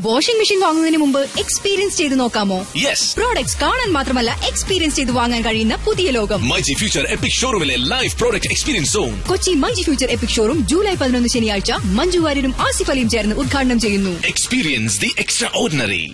Washing machine വാങ്ങുന്നതിന് മുമ്പ് experience ചെയ്ത് നോക്കാമോ യെസ് പ്രോഡക്ട്സ് കാണാൻ മാത്രമല്ല എക്സ്പീരിയൻസ് ചെയ്ത് വാങ്ങാൻ കഴിയുന്ന പുതിയ ലോകം മൈജി ഫ്യൂച്ചർ എപ്പിക് ഷോറൂമിലെ live product experience zone Kochi multi future epic showroom July പതിനൊന്ന് ശനിയാഴ്ച മഞ്ജു വാര്യരും ആസിഫ് അലിയും ചേർന്ന് ഉദ്ഘാടനം ചെയ്യുന്നു experience the extraordinary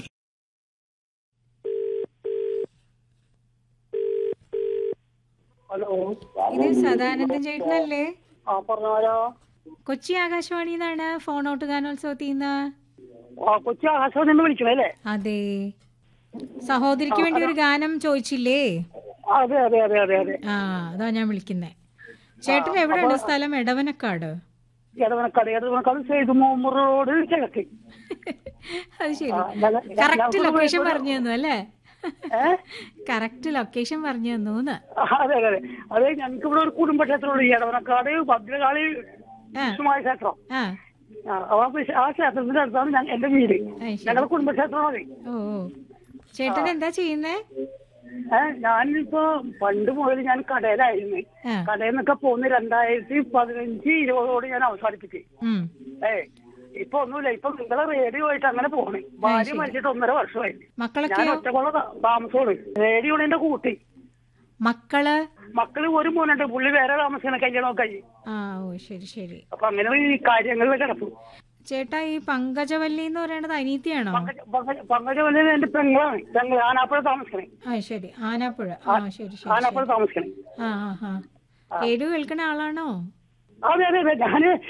hello ഇത് സദാനന്ദൻ ചേട്ടനല്ലേ ആ പറഞ്ഞാലോ കൊച്ചി ആകാശവാണി എന്നാണ് ഫോൺ ഔട്ട് ഗാനോത്സവത്തിൽ നിന്ന് ആ കൊച്ചി ആകാശവാണി നിന്ന് വിളിക്കണേ അല്ലേ അതെ സഹോദരിക്ക് വേണ്ടി ഒരു ഗാനം ചോദിച്ചില്ലേ അതെ അതെ അതെ അതെ അതെ ആ അതാ ഞാൻ വിളിക്കുന്നേ ചേട്ടൻ എവിടെയാണ് സ്ഥലം എടവനക്കാട് ഇടവനക്കാട് ഇടവനക്കാട് സൈഡ് മുഹമ്മദ് റോഡ് കിഴക്ക് അത് ശരി ആ, ഞങ്ങ- കറക്റ്റ് ഞങ്ങൾക്ക് ലൊക്കേഷൻ ഇവിടെ- പറഞ്ഞു തന്നു അല്ലേ ഏ? കറക്റ്റ് ലൊക്കേഷൻ പറഞ്ഞു തന്നു ആ, അതെ അതെ അതെ അതെ ഞങ്ങൾക്ക് ഇവിടെ ഒരു കുടുംബക്ഷേത്രമുണ്ട് ഈ ഇടവനക്കാട് ഭദ്രകാളി ആ. വിഷ്ണുമായ ക്ഷേത്രം ആ ആ, ആ വിശ- ആ ക്ഷേത്രത്തിന്റെ അടുത്താണ് ഞാൻ എന്റെ വീട് അത് ശരി. ഞങ്ങളുടെ കുടുംബക്ഷേത്രമാണ് ഓ ഓ ചേട്ടൻ എന്താ ചെയ്യുന്നേ ഏഹ് ഞാനിപ്പോ പണ്ട് മുതൽ ഞാൻ കടയിലായിരുന്നു ആ കടയിൽ നിന്നൊക്കെ പോന്ന് രണ്ടായിരത്തി പതിനഞ്ച് ഇരുപതോട് ഞാൻ അവസാനിപ്പിച്ചു ഉം ഏ ഇപ്പൊ ഒന്നുമില്ല ഇപ്പൊ നിങ്ങളെ റേഡിയോ ആയിട്ട് അങ്ങനെ പോണേ ഭാര്യ മരിച്ചിട്ട് ഒന്നര വർഷമായി ഞാൻ മക്കളൊക്കെയോ ഒറ്റക്കുള്ള താ- താമസമാണ് റേഡിയോ എന്റെ കൂട്ടി മക്കള് മക്കള് ഒരു മോനുണ്ട് പുള്ളി വേറെ താമസിക്കണ കല്യാണം കഴിഞ്ഞ് ആ ഓ ശരി ശരി അപ്പൊ അങ്ങനെ ഈ കാര്യങ്ങളിൽ കിടക്കും ചേട്ടാ ഈ പങ്കജവല്ലി എന്ന് പറയുന്നത് അനീതിയാണോ പങ്കജവല്ലിയിൽ എന്റെ പെങ്ങളാണ് പെങ്ങൾ ആനാപ്പുഴ താമസിക്കണേ ആ ശരി ആനാപ്പുഴ ആ ശരി ശരി ആനാപ്പുഴ താമസിക്കണേ ആ ആ ആ റേഡിയോ കേൾക്കുന്ന ആളാണോ അതെ അതെ അതെ ഞാന്